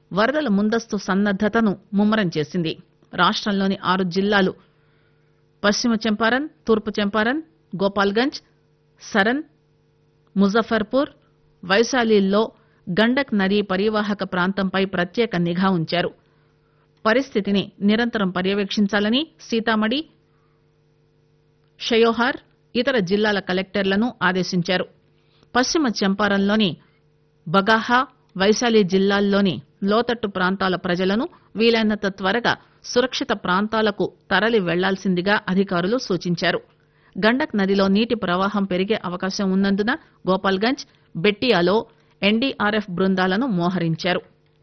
వరదల ముందస్తు సన్నద్దతను ముమ్మరం చేసింది రాష్టంలోని ఆరు జిల్లాలు పశ్చిమ చంపారన్ తూర్పు చంపారన్ గోపాల్గంజ్ సరన్ ముజఫర్పూర్ వైశాలిల్లో గండక్ నదీ పరివాహక ప్రాంతంపై ప్రత్యేక నిఘా ఉంచారు పరిస్థితిని నిరంతరం పర్యవేక్షించాలని సీతామఢి షయోహార్ ఇతర జిల్లాల కలెక్టర్లను ఆదేశించారు పశ్చిమ చంపారన్లోని బగాహా వైశాలి జిల్లాల్లోని లోతట్టు ప్రాంతాల ప్రజలను వీలైనంత త్వరగా సురక్షిత ప్రాంతాలకు తరలి వెళ్లాల్సిందిగా అధికారులు సూచించారు గండక్ నదిలో నీటి ప్రవాహం పెరిగే అవకాశం ఉన్నందున గోపాల్గంజ్ బెట్టియాలో ఎన్డీఆర్ఎఫ్ బృందాలను మోహరించారు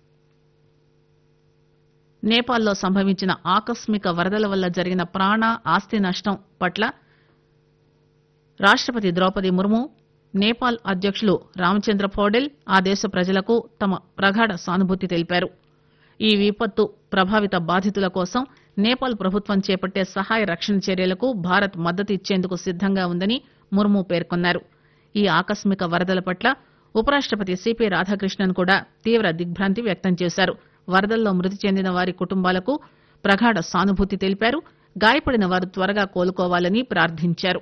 నేపాల్లో సంభవించిన ఆకస్మిక వరదల వల్ల జరిగిన ప్రాణ ఆస్తి నష్టం పట్ల రాష్టపతి ద్రౌపది ముర్ము నేపాల్ అధ్యక్షులు రామచంద్ర పౌడెల్ ఆ దేశ ప్రజలకు తమ ప్రగాఢ సానుభూతి తెలిపారు ఈ విపత్తు ప్రభావిత బాధితుల కోసం నేపాల్ ప్రభుత్వం చేపట్టే సహాయ రక్షణ చర్యలకు భారత్ మద్దతు ఇచ్చేందుకు సిద్దంగా ఉందని ముర్ము పేర్కొన్నారు ఈ ఆకస్మిక వరదల పట్ల ఉపరాష్టపతి సిపి రాధాకృష్ణన్ కూడా తీవ్ర దిగ్భ్రాంతి వ్యక్తం చేశారు వరదల్లో మృతి చెందిన వారి కుటుంబాలకు ప్రగాఢ సానుభూతి తెలిపారు గాయపడిన వారు త్వరగా కోలుకోవాలని ప్రార్థించారు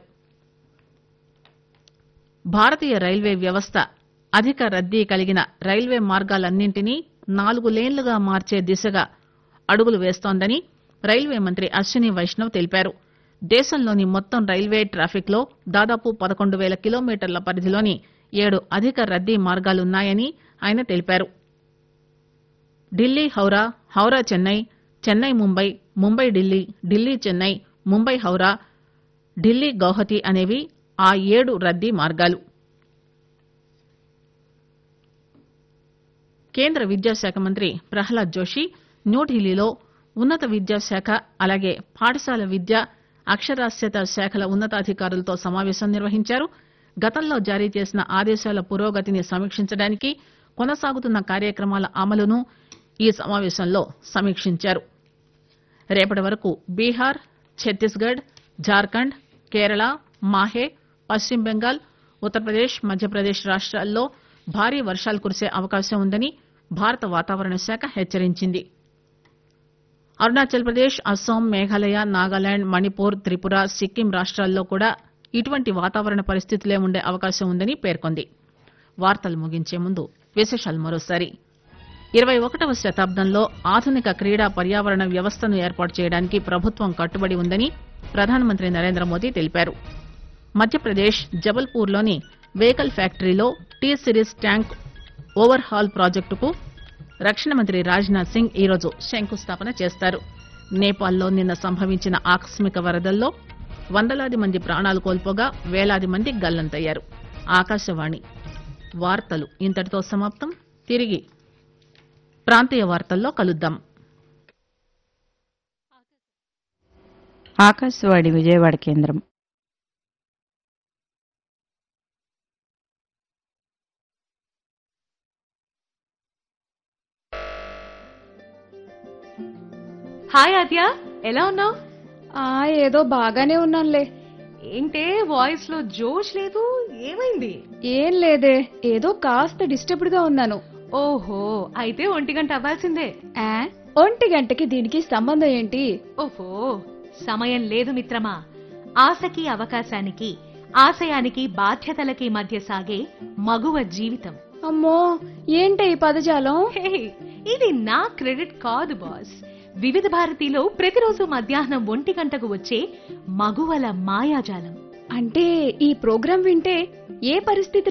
భారతీయ రైల్వే వ్యవస్థ అధిక రద్దీ కలిగిన రైల్వే మార్గాలన్నింటినీ నాలుగు లేన్లుగా మార్చే దిశగా అడుగులు వేస్తోందని రైల్వే మంత్రి అశ్విని వైష్ణవ్ తెలిపారు దేశంలోని మొత్తం రైల్వే ట్రాఫిక్ లో దాదాపు పదకొండు వేల కిలోమీటర్ల పరిధిలోని ఏడు అధిక రద్దీ మార్గాలున్నాయని ఆయన తెలిపారు ఢిల్లీ హౌరా హౌరా చెన్నై చెన్నై ముంబై ముంబై ఢిల్లీ ఢిల్లీ చెన్నై ముంబై హౌరా ఢిల్లీ గౌహతి అనేవి ఆ ఏడు రద్దీ మార్గాలు కేంద్ర విద్యాశాఖ మంత్రి ప్రహ్లాద్ జోషి న్యూఢిల్లీలో ఉన్నత విద్యాశాఖ అలాగే పాఠశాల విద్య అక్షరాస్యత శాఖల ఉన్నతాధికారులతో సమావేశం నిర్వహించారు గతంలో జారీ చేసిన ఆదేశాల పురోగతిని సమీక్షించడానికి కొనసాగుతున్న కార్యక్రమాల అమలును ఈ సమావేశంలో సమీక్షించారు రేపటి వరకు బీహార్ ఛత్తీస్గఢ్ జార్ఖండ్ కేరళ మాహే పశ్చిమ బెంగాల్ ఉత్తరప్రదేశ్ మధ్యప్రదేశ్ రాష్ట్రాల్లో భారీ వర్షాలు కురిసే అవకాశం ఉందని భారత వాతావరణ శాఖ హెచ్చరించింది అరుణాచల్ ప్రదేశ్ అస్సాం మేఘాలయ నాగాలాండ్ మణిపూర్ త్రిపుర సిక్కిం రాష్ట్రాల్లో కూడా ఇటువంటి వాతావరణ పరిస్థితులే ఉండే అవకాశం ఉందని పేర్కొంది వార్తలు ముగించే ముందు విశేషాలు మరోసారి ఇరవై ఒకటవ శతాబ్దంలో ఆధునిక క్రీడా పర్యావరణ వ్యవస్థను ఏర్పాటు చేయడానికి ప్రభుత్వం కట్టుబడి ఉందని ప్రధానమంత్రి నరేంద్ర మోదీ తెలిపారు మధ్యప్రదేశ్ జబల్పూర్లోని వెహికల్ ఫ్యాక్టరీలో T series tank overhaul ప్రాజెక్టుకు రక్షణ మంత్రి రాజ్నాథ్ సింగ్ ఈరోజు శంకుస్థాపన చేస్తారు నేపాల్లో నిన్న సంభవించిన ఆకస్మిక వరదల్లో వందలాది మంది ప్రాణాలు కోల్పోగా వేలాది మంది గల్లంతయ్యారు ఆకాశవాణి వార్తలు ఇంతటితో సమాప్తం తిరిగి ప్రాంతీయ వార్తల్లో కలుద్దాం ఆకాశవాణి విజయవాడ కేంద్రం హాయ్ ఆద్య ఎలా ఉన్నావు ఆ ఏదో బాగానే ఉన్నానులే ఏంటే వాయిస్ లో జోష్ లేదు ఏమైంది ఏం లేదే ఏదో కాస్త డిస్టర్బ్డ్ గా ఉన్నాను ఓహో అయితే ఒంటి గంట అవ్వాల్సిందే ఆ, ఒంటి గంటకి దీనికి సంబంధం ఏంటి ఓహో సమయం లేదు మిత్రమా ఆశకి అవకాశానికి ఆశయానికి బాధ్యతలకి మధ్య సాగే మగువ జీవితం అమ్మో ఏంటి ఈ పదజాలం హే, ఇది నా క్రెడిట్ కాదు బాస్ వివిధ భారతిలో ప్రతిరోజు మధ్యాహ్నం ఒంటి గంటకు వచ్చే మగువల మాయాజాలం అంటే ఈ ప్రోగ్రాం వింటే ఏ పరిస్థితి